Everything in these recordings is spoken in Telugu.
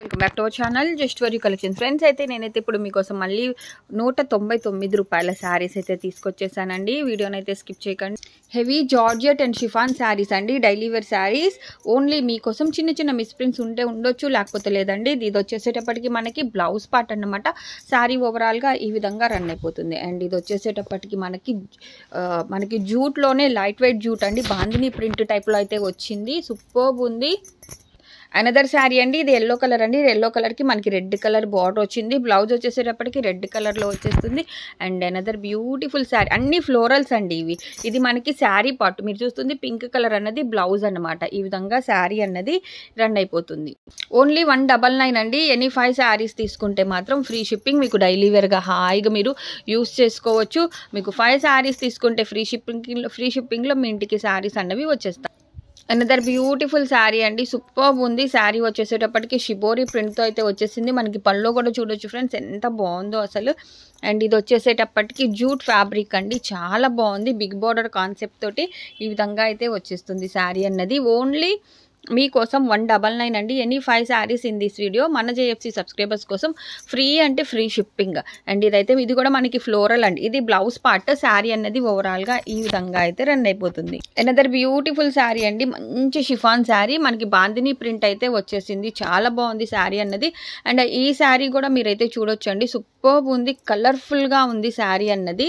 welcome back to our channel just వర్ యూ కలెక్షన్ ఫ్రెండ్స్ అయితే నేనైతే ఇప్పుడు మీకోసం మళ్ళీ నూట తొంభై తొమ్మిది రూపాయల శారీస్ అయితే తీసుకొచ్చేసానండి వీడియోని అయితే స్కిప్ చేయకండి heavy georgette and chiffon saris అండి డైలీ వేర్ శారీస్ ఓన్లీ మీకోసం చిన్న చిన్న మిస్ప్రింట్స్ ఉంటే ఉండొచ్చు లేకపోతే లేదండి ఇది వచ్చేసేటప్పటికి మనకి బ్లౌజ్ పార్ట్ అన్నమాట శారీ ఓవరాల్గా ఈ విధంగా రన్ అయిపోతుంది అండ్ ఇది వచ్చేసేటప్పటికి మనకి ఆ, మనకి జూట్లోనే లైట్ వెయిట్ జూట్ అండి బాందిని ప్రింట్ టైప్లో అయితే వచ్చింది సూపర్బ్ ఉంది అనదర్ శారీ అండి ఇది ఎల్లో కలర్ అండి ఎల్లో కలర్కి మనకి రెడ్ కలర్ బార్డర్ వచ్చింది బ్లౌజ్ వచ్చేసేటప్పటికి రెడ్ కలర్లో వచ్చేస్తుంది అండ్ అనదర్ బ్యూటిఫుల్ శారీ అన్ని ఫ్లోరల్స్ అండి ఇవి ఇది మనకి శారీ పార్ట్ మీరు చూస్తుంది పింక్ కలర్ అన్నది బ్లౌజ్ అన్నమాట ఈ విధంగా శారీ అన్నది రన్ అయిపోతుంది ఓన్లీ వన్ డబల్ నైన్ అండి ఎనీ ఫైవ్ శారీస్ తీసుకుంటే మాత్రం ఫ్రీ షిప్పింగ్ మీకు డైలీ వేర్గా హాయిగా మీరు యూస్ చేసుకోవచ్చు మీకు ఫైవ్ శారీస్ తీసుకుంటే ఫ్రీ షిప్పింగ్ ఫ్రీ షిప్పింగ్లో మీ ఇంటికి శారీస్ అన్నవి వచ్చేస్తాయి అనదర్ బ్యూటిఫుల్ శారీ అండి సూపర్ ఉంది శారీ వచ్చేసేటప్పటికి షిబోరి ప్రింట్తో అయితే వచ్చేసింది మనకి పళ్ళు కూడా చూడొచ్చు ఫ్రెండ్స్ ఎంత బాగుందో అసలు అండ్ ఇది వచ్చేసేటప్పటికి జూట్ ఫ్యాబ్రిక్ అండి చాలా బాగుంది బిగ్ బార్డర్ కాన్సెప్ట్ తోటి ఈ విధంగా అయితే వచ్చేస్తుంది శారీ అన్నది ఓన్లీ మీకోసం వన్ డబల్ నైన్ అండి any five saris in this video మన జేఎఫ్సి సబ్స్క్రైబర్స్ కోసం ఫ్రీ అంటే ఫ్రీ షిప్పింగ్ అండ్ ఇదైతే ఇది కూడా మనకి ఫ్లోరల్ అండి ఇది బ్లౌజ్ పార్ట్ శారీ అన్నది ఓవరాల్గా ఈ విధంగా అయితే రన్ అయిపోతుంది అనదర్ బ్యూటిఫుల్ శారీ అండి మంచి షిఫాన్ శారీ మనకి బాందిని ప్రింట్ అయితే వచ్చేసింది చాలా బాగుంది శారీ అన్నది అండ్ ఈ శారీ కూడా మీరైతే చూడొచ్చు అండి సూపర్ ఉంది కలర్ఫుల్గా ఉంది శారీ అన్నది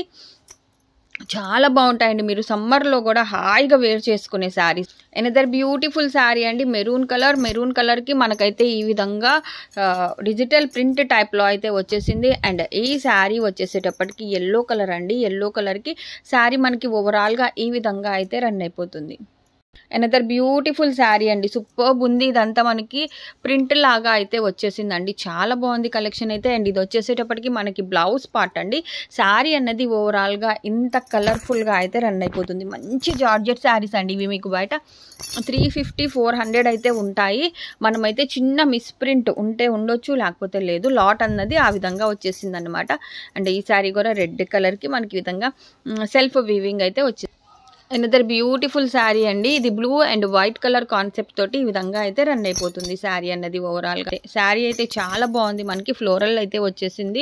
చాలా బాగుంటాయండి మీరు సమ్మర్లో కూడా హాయిగా వేర్ చేసుకునే శారీస్ ఎనదర్ బ్యూటిఫుల్ శారీ అండి మెరూన్ కలర్ మెరూన్ కలర్కి మనకైతే ఈ విధంగా డిజిటల్ ప్రింట్ టైప్లో అయితే వచ్చేసింది అండ్ ఈ శారీ వచ్చేసేటప్పటికి ఎల్లో కలర్ అండి ఎల్లో కలర్కి శారీ మనకి ఓవరాల్గా ఈ విధంగా అయితే రన్ అయిపోతుంది అనదర్ బ్యూటిఫుల్ శారీ అండి సూపర్బ్ ఉంది ఇదంతా మనకి ప్రింట్ లాగా అయితే వచ్చేసిందండి చాలా బాగుంది కలెక్షన్ అయితే అండ్ ఇది వచ్చేసేటప్పటికి మనకి బ్లౌజ్ పార్ట్ అండి శారీ అన్నది ఓవరాల్గా ఇంత కలర్ఫుల్గా అయితే రన్ అయిపోతుంది మంచి జార్జెట్ శారీస్ అండి ఇవి మీకు బయట త్రీ ఫిఫ్టీ ఫోర్ హండ్రెడ్ అయితే ఉంటాయి మనమైతే చిన్న మిస్ప్రింట్ ఉంటే ఉండొచ్చు లేకపోతే లేదు లాట్ అన్నది ఆ విధంగా వచ్చేసింది అనమాట అండ్ ఈ శారీ కూడా రెడ్ కలర్కి మనకి ఈ విధంగా సెల్ఫ్ వీవింగ్ అయితే వచ్చింది అనదర్ బ్యూటిఫుల్ శారీ అండి ఇది blue and white colour concept తోటి ఈ విధంగా అయితే రన్ అయిపోతుంది శారీ అన్నది ఓవరాల్గా శారీ అయితే చాలా బాగుంది మనకి ఫ్లోరల్ అయితే వచ్చేసింది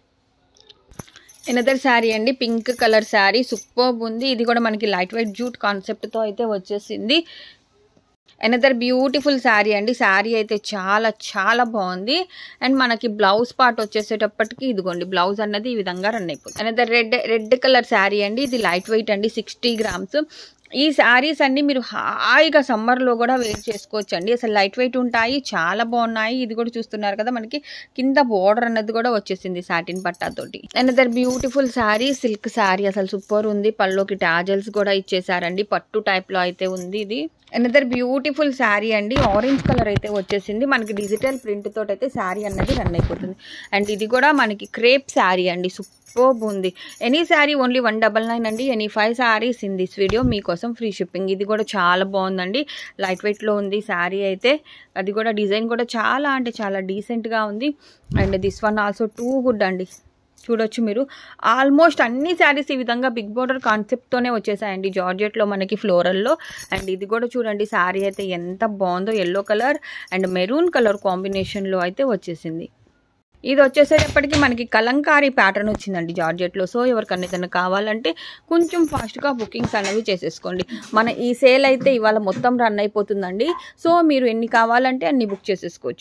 ఎనదర్ శారీ అండి పింక్ కలర్ శారీ సూపర్ ఉంది ఇది కూడా మనకి లైట్ వెయిట్ జూట్ కాన్సెప్ట్తో అయితే వచ్చేసింది అనదర్ బ్యూటిఫుల్ శారీ అండి శారీ అయితే చాలా చాలా బాగుంది అండ్ మనకి బ్లౌజ్ పార్ట్ వచ్చేసేటప్పటికి ఇదిగోండి బ్లౌజ్ అన్నది ఈ విధంగా రన్ అయిపోతుంది another red red colour sari అండి ఇది లైట్ వెయిట్ అండి సిక్స్టీ గ్రామ్స్ ఈ శారీస్ అన్ని మీరు హాయిగా సమ్మర్లో కూడా వేర్ చేసుకోవచ్చు అండి అసలు లైట్ వెయిట్ ఉంటాయి చాలా బాగున్నాయి ఇది కూడా చూస్తున్నారు కదా మనకి కింద బోర్డర్ అన్నది కూడా వచ్చేసింది సాటిన్ పట్టాతోటి another beautiful sari silk sari అసలు సూపర్ ఉంది పళ్ళోకి టాజల్స్ కూడా ఇచ్చేసారండి పట్టు టైప్లో అయితే ఉంది ఇది అనదర్ బ్యూటిఫుల్ శారీ అండి ఆరెంజ్ కలర్ అయితే వచ్చేసింది మనకి డిజిటల్ ప్రింట్ తోటి అయితే శారీ అన్నది రన్ అయిపోతుంది అండ్ ఇది కూడా మనకి క్రేప్ శారీ అండి సూపర్ ఉంది any sari only one double nine అండి any five saris in this video మీకోసం ఫ్రీ షిప్పింగ్ ఇది కూడా చాలా బాగుందండి లైట్ వెయిట్లో ఉంది శారీ అయితే అది కూడా డిజైన్ కూడా చాలా అంటే చాలా డీసెంట్గా ఉంది and this one also too good అండి చూడొచ్చు మీరు ఆల్మోస్ట్ అన్ని శారీస్ ఈ విధంగా బిగ్ బోర్డర్ కాన్సెప్ట్తోనే వచ్చేసాయండి జార్జెట్లో మనకి ఫ్లోరల్లో అండ్ ఇది కూడా చూడండి శారీ అయితే ఎంత బాగుందో yellow colour and maroon colour కాంబినేషన్లో అయితే వచ్చేసింది ఇది వచ్చేసేటప్పటికి మనకి కలంకారీ ప్యాటర్న్ వచ్చిందండి జార్జెట్లో సో ఎవరికన్నా ఏదైనా కావాలంటే కొంచెం ఫాస్ట్గా బుకింగ్స్ అనేవి చేసేసుకోండి మన ఈ సేల్ అయితే ఇవాళ మొత్తం రన్ అయిపోతుందండి సో మీరు ఎన్ని కావాలంటే అన్ని బుక్ చేసేసుకోవచ్చు